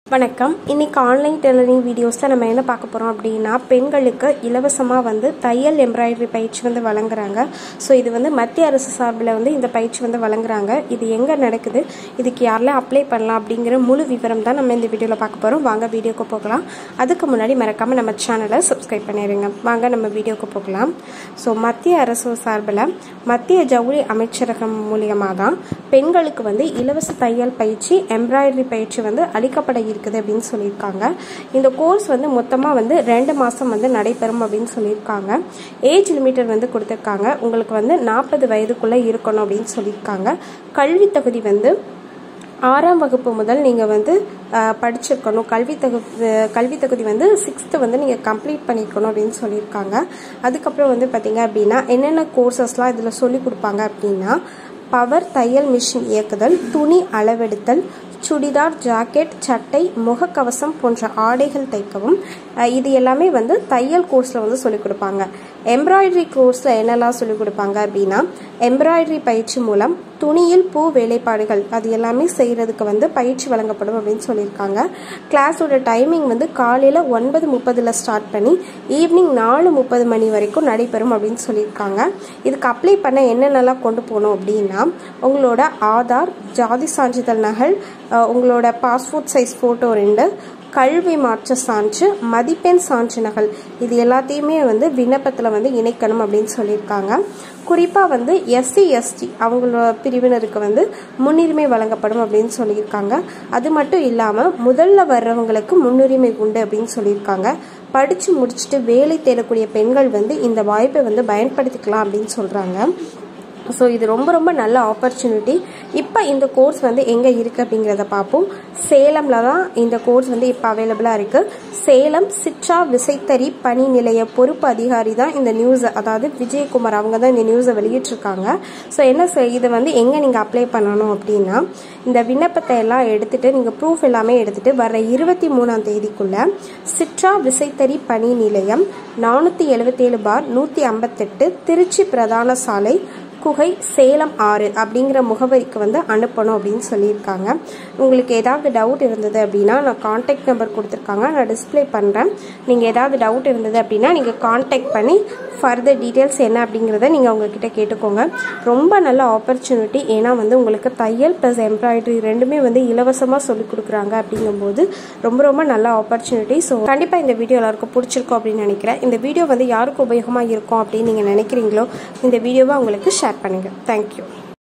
வணக்கம் இன்னைக்கு online tailoring வீடியோஸில் நம்ம என்ன பார்க்க போகிறோம் அப்படின்னா பெண்களுக்கு இலவசமாக வந்து தையல் எம்ப்ராய்டரி பயிற்சி வந்து வழங்குறாங்க ஸோ இது வந்து மத்திய அரசு சார்பில் வந்து இந்த பயிற்சி வந்து வழங்குறாங்க இது எங்கே நடக்குது இதுக்கு யாரெல்லாம் அப்ளை பண்ணலாம் அப்படிங்கிற முழு விவரம் தான் நம்ம இந்த வீடியோவில் பார்க்க போகிறோம் வாங்க வீடியோக்கு போகலாம் அதுக்கு முன்னாடி மறக்காமல் நம்ம சேனலை சப்ஸ்கிரைப் பண்ணிடுங்க வாங்க நம்ம வீடியோக்கு போகலாம் ஸோ மத்திய அரசு சார்பில் மத்திய ஜவுளி அமைச்சரகம் மூலியமாக தான் பெண்களுக்கு வந்து இலவச தையல் பயிற்சி எம்ப்ராய்டரி பயிற்சி வந்து அளிக்கப்பட இருக்குது அப்படின்னு சொல்லியிருக்காங்க இந்த கோர்ஸ் வந்து மொத்தமாக வந்து ரெண்டு மாதம் வந்து நடைபெறும் அப்படின்னு சொல்லியிருக்காங்க ஏஜ் லிமிட்டட் வந்து கொடுத்துருக்காங்க உங்களுக்கு வந்து நாற்பது வயதுக்குள்ளே இருக்கணும் அப்படின்னு சொல்லியிருக்காங்க கல்வி தகுதி வந்து ஆறாம் வகுப்பு முதல் நீங்கள் வந்து படிச்சிருக்கணும் கல்வி தகு கல்வி தகுதி வந்து சிக்ஸ்த்து வந்து நீங்கள் கம்ப்ளீட் பண்ணியிருக்கணும் அப்படின்னு சொல்லியிருக்காங்க அதுக்கப்புறம் வந்து பார்த்தீங்க அப்படின்னா என்னென்ன கோர்சஸ்லாம் இதில் சொல்லி கொடுப்பாங்க அப்படின்னா பவர் தையல் மிஷின் இயக்குதல் துணி அளவெடுத்தல் சுடிதார் ஜாக்கெட் சட்டை முகக்கவசம் போன்ற ஆடைகள் தைக்கவும் இது எல்லாமே வந்து தையல் கோர்ஸில் வந்து சொல்லிக் கொடுப்பாங்க எம்ப்ராய்டரி கோர்ஸில் என்னெல்லாம் சொல்லிக் கொடுப்பாங்க அப்படின்னா எம்ப்ராய்டரி பயிற்சி மூலம் துணியில் பூ வேலைப்பாடுகள் அது எல்லாமே செய்கிறதுக்கு வந்து பயிற்சி வழங்கப்படும் அப்படின்னு சொல்லியிருக்காங்க கிளாஸோட டைமிங் வந்து காலையில் ஒன்பது முப்பதில் ஸ்டார்ட் பண்ணி ஈவினிங் நாலு முப்பது மணி வரைக்கும் நடைபெறும் அப்படின்னு சொல்லியிருக்காங்க இதுக்கு அப்ளை பண்ண என்னென்னலாம் கொண்டு போகணும் அப்படின்னா உங்களோட ஆதார் ஜாதி சான்றிதழ் நகல் உங்களோட பாஸ்போர்ட் சைஸ் ஃபோட்டோ ரெண்டு கல்வி மாற்ற சான்று மதிப்பெண் சான்று நகல் இது எல்லாத்தையுமே வந்து விண்ணப்பத்தில் வந்து இணைக்கணும் அப்படின்னு சொல்லியிருக்காங்க குறிப்பாக வந்து எஸ்சி எஸ்டி அவங்களோட பிரிவினருக்கு வந்து முன்னுரிமை வழங்கப்படும் அப்படின்னு சொல்லியிருக்காங்க அது மட்டும் இல்லாமல் முதல்ல வர்றவங்களுக்கு முன்னுரிமை உண்டு அப்படின்னு சொல்லியிருக்காங்க படித்து முடிச்சுட்டு வேலை தேடக்கூடிய பெண்கள் வந்து இந்த வாய்ப்பை வந்து பயன்படுத்திக்கலாம் அப்படின்னு சொல்கிறாங்க ஸோ இது ரொம்ப ரொம்ப நல்ல ஆப்பர்ச்சுனிட்டி இப்போ இந்த கோர்ஸ் வந்து எங்கே இருக்குது அப்படிங்கிறத பார்ப்போம் சேலமில் தான் இந்த கோர்ஸ் வந்து இப்போ அவைலபிளாக இருக்குது சேலம் சிற்றா விசைத்தறி பணி நிலைய பொறுப்பு அதிகாரி தான் இந்த நியூஸை அதாவது விஜயகுமார் அவங்க தான் இந்த நியூஸை வெளியிட்டிருக்காங்க ஸோ என்ன இதை வந்து எங்கே நீங்கள் அப்ளை பண்ணணும் அப்படின்னா இந்த விண்ணப்பத்தை எல்லாம் எடுத்துகிட்டு நீங்கள் ப்ரூஃப் எல்லாமே எடுத்துகிட்டு வர இருபத்தி மூணாம் தேதிக்குள்ளே சிற்றா விசைத்தறி பணி நிலையம் நானூற்றி எழுபத்தேழு பார் நூற்றி ஐம்பத்தெட்டு திருச்சி பிரதான சாலை குகை சேலம் ஆறு அப்படிங்கிற முகவரிக்கு வந்து அனுப்பணும் அப்படின்னு சொல்லியிருக்காங்க உங்களுக்கு ஏதாவது டவுட் இருந்தது அப்படின்னா நான் காண்டாக்ட் நம்பர் கொடுத்துருக்காங்க நான் டிஸ்பிளே பண்ணுறேன் நீங்கள் ஏதாவது டவுட் இருந்தது அப்படின்னா நீங்கள் காண்டாக்ட் பண்ணி ஃபர்தர் டீட்டெயில்ஸ் என்ன அப்படிங்கிறத நீங்கள் உங்ககிட்ட கேட்டுக்கோங்க ரொம்ப நல்ல ஆப்பர்ச்சுனிட்டி ஏன்னா வந்து உங்களுக்கு தையல் ப்ளஸ் எம்ப்ராய்டரி ரெண்டுமே வந்து இலவசமாக சொல்லிக் கொடுக்குறாங்க அப்படிங்கும்போது ரொம்ப ரொம்ப நல்ல ஆப்பர்ச்சுனிட்டி ஸோ கண்டிப்பாக இந்த வீடியோ எல்லாருக்கும் பிடிச்சிருக்கும் அப்படின்னு நினைக்கிறேன் இந்த வீடியோ வந்து யாருக்கு உபயோகமாக இருக்கும் அப்படின்னு நீங்கள் நினைக்கிறீங்களோ இந்த வீடியோவை உங்களுக்கு ஷேர் பண்ணுங்கள் தேங்க்யூ